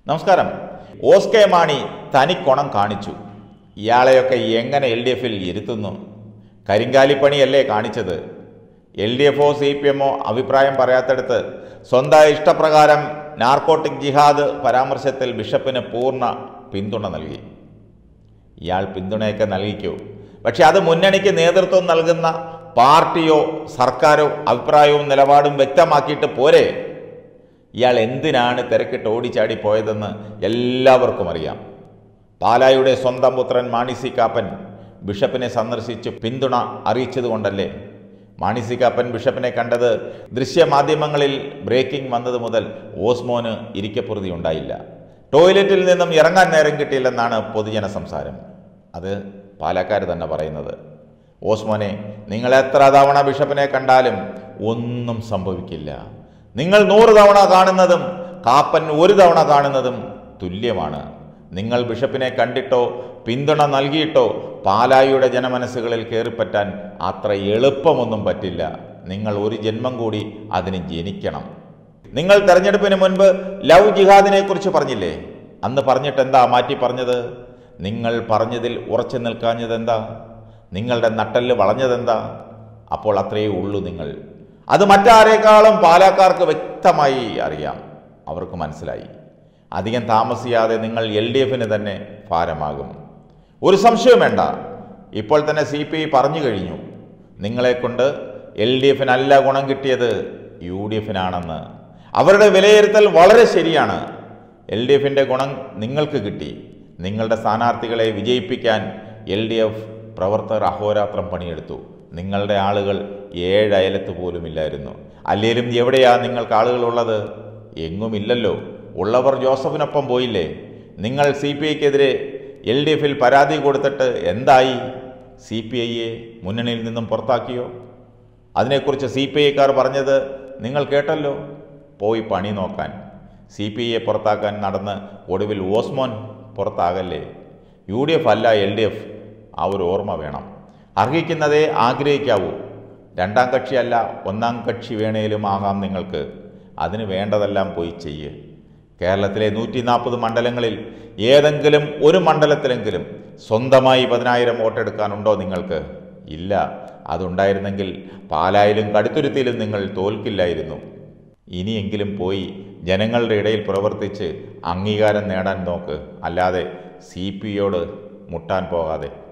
നമസ്കാരം hose K Mani തനിക്കൊണം കാണിച്ചു ഇയാളെയൊക്കെ എങ്ങനെ എൽ ഡി എഫിൽ ഇരുത്തുന്നു കരിങ്കാലിപ്പണിയല്ലേ കാണിച്ചത് എൽ ഡി എഫോ സി പി എമ്മോ അഭിപ്രായം പറയാത്തടുത്ത് സ്വന്തം ഇഷ്ടപ്രകാരം നാർക്കോട്ടിക് ജിഹാദ് പരാമർശത്തിൽ ബിഷപ്പിന് പൂർണ്ണ പിന്തുണ നൽകി ഇയാൾ പിന്തുണയൊക്കെ നൽകിക്കൂ പക്ഷെ അത് മുന്നണിക്ക് നേതൃത്വം നൽകുന്ന പാർട്ടിയോ സർക്കാരോ അഭിപ്രായവും നിലപാടും വ്യക്തമാക്കിയിട്ട് പോരെ ഇയാൾ എന്തിനാണ് തിരക്കിട്ട് ഓടിച്ചാടി പോയതെന്ന് എല്ലാവർക്കും അറിയാം പാലായുടെ സ്വന്തം പുത്രൻ മാണി സി കാപ്പൻ ബിഷപ്പിനെ സന്ദർശിച്ച് പിന്തുണ അറിയിച്ചതുകൊണ്ടല്ലേ മാണി സി കാപ്പൻ ബിഷപ്പിനെ കണ്ടത് ദൃശ്യമാധ്യമങ്ങളിൽ ബ്രേക്കിംഗ് വന്നത് മുതൽ ഓസ്മോന് ഇരിക്കപ്പുറതി ഉണ്ടായില്ല ടോയ്ലറ്റിൽ നിന്നും ഇറങ്ങാൻ നേരം കിട്ടിയില്ലെന്നാണ് പൊതുജന സംസാരം അത് പാലക്കാർ തന്നെ പറയുന്നത് ഓസ്മോനെ നിങ്ങൾ എത്ര തവണ ബിഷപ്പിനെ കണ്ടാലും ഒന്നും സംഭവിക്കില്ല നിങ്ങൾ നൂറ് തവണ കാണുന്നതും കാപ്പൻ ഒരു തവണ കാണുന്നതും തുല്യമാണ് നിങ്ങൾ ബിഷപ്പിനെ കണ്ടിട്ടോ പിന്തുണ നൽകിയിട്ടോ പാലായുടെ ജനമനസ്സുകളിൽ കയറിപ്പറ്റാൻ അത്ര എളുപ്പമൊന്നും പറ്റില്ല നിങ്ങൾ ഒരു ജന്മം കൂടി അതിന് ജനിക്കണം നിങ്ങൾ തെരഞ്ഞെടുപ്പിന് മുൻപ് ലവ് ജിഹാദിനെ കുറിച്ച് പറഞ്ഞില്ലേ അന്ന് പറഞ്ഞിട്ട് എന്താ മാറ്റി പറഞ്ഞത് നിങ്ങൾ പറഞ്ഞതിൽ ഉറച്ചു നിൽക്കാഞ്ഞതെന്താ നിങ്ങളുടെ നട്ടല് വളഞ്ഞതെന്താ അപ്പോൾ അത്രയേ ഉള്ളൂ നിങ്ങൾ അത് മറ്റാരേക്കാളും പാലക്കാർക്ക് വ്യക്തമായി അറിയാം അവർക്ക് മനസ്സിലായി അധികം താമസിയാതെ നിങ്ങൾ എൽ ഡി എഫിന് തന്നെ ഭാരമാകും ഒരു സംശയവും വേണ്ട ഇപ്പോൾ തന്നെ സി പി ഐ പറഞ്ഞു കഴിഞ്ഞു നിങ്ങളെക്കൊണ്ട് എൽ ഡി എഫിനല്ല ഗുണം കിട്ടിയത് യു ഡി എഫിനാണെന്ന് അവരുടെ വിലയിരുത്തൽ വളരെ ശരിയാണ് എൽ ഡി എഫിൻ്റെ ഗുണം നിങ്ങൾക്ക് കിട്ടി നിങ്ങളുടെ സ്ഥാനാർത്ഥികളെ വിജയിപ്പിക്കാൻ എൽ ഡി എഫ് പ്രവർത്തകർ അഹോരാത്രം പണിയെടുത്തു നിങ്ങളുടെ ആളുകൾ ഏഴ് അയലത്ത് പോലുമില്ലായിരുന്നു അല്ലേലും എവിടെയാ നിങ്ങൾക്ക് ആളുകളുള്ളത് എങ്ങുമില്ലല്ലോ ഉള്ളവർ ജോസഫിനൊപ്പം പോയില്ലേ നിങ്ങൾ സി പി ഐക്കെതിരെ എൽ ഡി എഫിൽ പരാതി കൊടുത്തിട്ട് എന്തായി സി പി ഐയെ മുന്നണിയിൽ നിന്നും പുറത്താക്കിയോ അതിനെക്കുറിച്ച് സി പി ഐക്കാർ പറഞ്ഞത് നിങ്ങൾ കേട്ടല്ലോ പോയി പണി നോക്കാൻ സി പി ഐയെ പുറത്താക്കാൻ നടന്ന് ഒടുവിൽ ഓസ്മോൻ പുറത്താകല്ലേ യു ഡി എഫ് അല്ല എൽ ഡി എഫ് ആ ഒരു ഓർമ്മ വേണം അർഹിക്കുന്നതേ ആഗ്രഹിക്കാവൂ രണ്ടാം കക്ഷിയല്ല ഒന്നാം കക്ഷി വേണേലും ആകാം നിങ്ങൾക്ക് അതിന് വേണ്ടതെല്ലാം പോയി ചെയ്യ് കേരളത്തിലെ നൂറ്റി നാൽപ്പത് മണ്ഡലങ്ങളിൽ ഏതെങ്കിലും ഒരു മണ്ഡലത്തിലെങ്കിലും സ്വന്തമായി പതിനായിരം വോട്ടെടുക്കാനുണ്ടോ നിങ്ങൾക്ക് ഇല്ല അതുണ്ടായിരുന്നെങ്കിൽ പാലായിലും കടുത്തുരുത്തിയിലും നിങ്ങൾ തോൽക്കില്ലായിരുന്നു ഇനിയെങ്കിലും പോയി ജനങ്ങളുടെ ഇടയിൽ പ്രവർത്തിച്ച് അംഗീകാരം നേടാൻ നോക്ക് അല്ലാതെ സി പി യോട് മുട്ടാൻ പോകാതെ